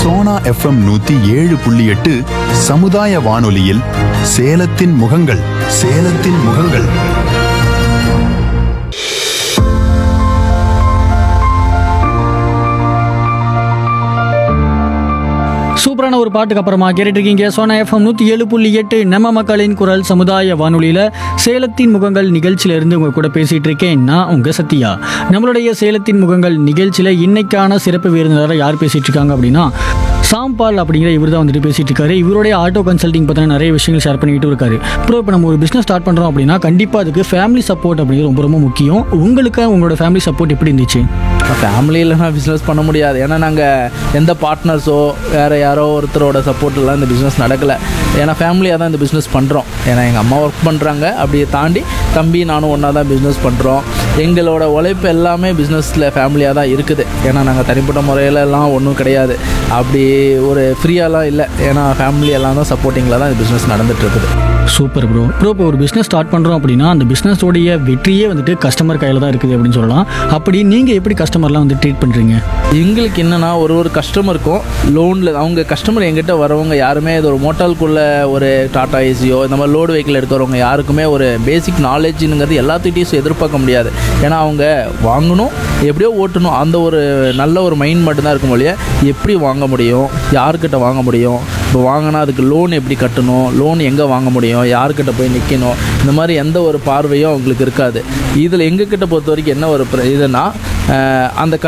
Sona FM நூத்தி ஏழு புள்ளி எட்டு சமுதாய வானொலியில் சேலத்தின் முகங்கள் சேலத்தின் முகங்கள் சூப்பரான ஒரு பாட்டுக்கு அப்புறமா கேட்டுட்டு இருக்கீங்க சோனா எஃப்எம் நூற்றி ஏழு புள்ளி எட்டு நம்ம மக்களின் குரல் சமுதாய வானொலியில் சேலத்தின் முகங்கள் நிகழ்ச்சியில இருந்து உங்க கூட பேசிட்டு இருக்கேன் நான் உங்க சத்யா நம்மளுடைய சேலத்தின் முகங்கள் நிகழ்ச்சியில் இன்னைக்கான சிறப்பு விருந்தினராக யார் பேசிட்டு இருக்காங்க அப்படின்னா சாம்பால் அப்படிங்கிற இவர் தான் வந்துட்டு பேசிட்டு இருக்காரு இவருடைய ஆட்டோ கன்சல்டிங் பற்றின நிறைய விஷயங்கள் ஷேர் பண்ணிட்டு இருக்காரு ப்ரோ இப்போ நம்ம ஒரு பிஸ்னஸ் ஸ்டார்ட் பண்ணுறோம் அப்படின்னா கண்டிப்பாக அதுக்கு ஃபேமிலி சப்போர்ட் அப்படிங்கிறது ரொம்ப ரொம்ப முக்கியம் உங்களுக்கு உங்களோட ஃபேமிலி சப்போர்ட் எப்படி இருந்துச்சு ஃபேமிலி இல்லைனா பிஸ்னஸ் பண்ண முடியாது ஏன்னா நாங்கள் எந்த பார்ட்னர்ஸோ வேறு யாரோ ஒருத்தரோட சப்போர்ட்லாம் இந்த பிஸ்னஸ் நடக்கலை ஏன்னா ஃபேமிலியாக தான் இந்த பிஸ்னஸ் பண்ணுறோம் ஏன்னா எங்கள் அம்மா ஒர்க் பண்ணுறாங்க அப்படியே தாண்டி தம்பி நானும் ஒன்றா தான் பிஸ்னஸ் பண்ணுறோம் எங்களோட உழைப்பு எல்லாமே பிஸ்னஸில் ஃபேமிலியாக தான் இருக்குது ஏன்னா நாங்கள் தனிப்பட்ட முறையில எல்லாம் ஒன்றும் கிடையாது அப்படி ஒரு ஃப்ரீயாலாம் இல்லை ஏன்னா ஃபேமிலி எல்லாம் தான் சப்போர்ட்டிங்கில் தான் இந்த பிஸ்னஸ் நடந்துட்டு இருக்குது சூப்பர் ப்ரோ ப்ரோ இப்போ ஒரு பிஸ்னஸ் ஸ்டார்ட் பண்ணுறோம் அப்படின்னா அந்த பிஸ்னஸோடைய வெற்றியே வந்துட்டு கஸ்டமர் கையில் தான் இருக்குது அப்படின்னு சொல்லலாம் அப்படி நீங்கள் எப்படி கஸ்டமர்லாம் வந்து ட்ரீட் பண்ணுறீங்க எங்களுக்கு என்னன்னா ஒரு ஒரு கஸ்டமருக்கும் லோனில் அவங்க கஸ்டமர் எங்கிட்ட வரவங்க யாருமே இது ஒரு மோட்டால்குள்ளே ஒரு டாடா ஏசியோ இந்த மாதிரி லோடு வெஹிக்கிள் எடுக்கிறவங்க யாருக்குமே ஒரு பேசிக் நாலேஜுங்கிறது எல்லாத்துக்கிட்டையும் எதிர்பார்க்க முடியாது ஏன்னா அவங்க வாங்கணும் எப்படியோ ஓட்டணும் அந்த ஒரு நல்ல ஒரு மைண்ட் மட்டும்தான் இருக்கும் போலயே எப்படி வாங்க முடியும் யார்கிட்ட வாங்க முடியும் இப்போ வாங்கினா அதுக்கு லோன் எப்படி கட்டணும் லோன் எங்கே வாங்க முடியும் யார்கிட்ட போய் நிற்கணும் இந்த மாதிரி எந்த ஒரு பார்வையும் அவங்களுக்கு இருக்காது இதில் எங்ககிட்ட பொறுத்த வரைக்கும் என்ன ஒரு பிர- இதுன்னா அஹ், அந்த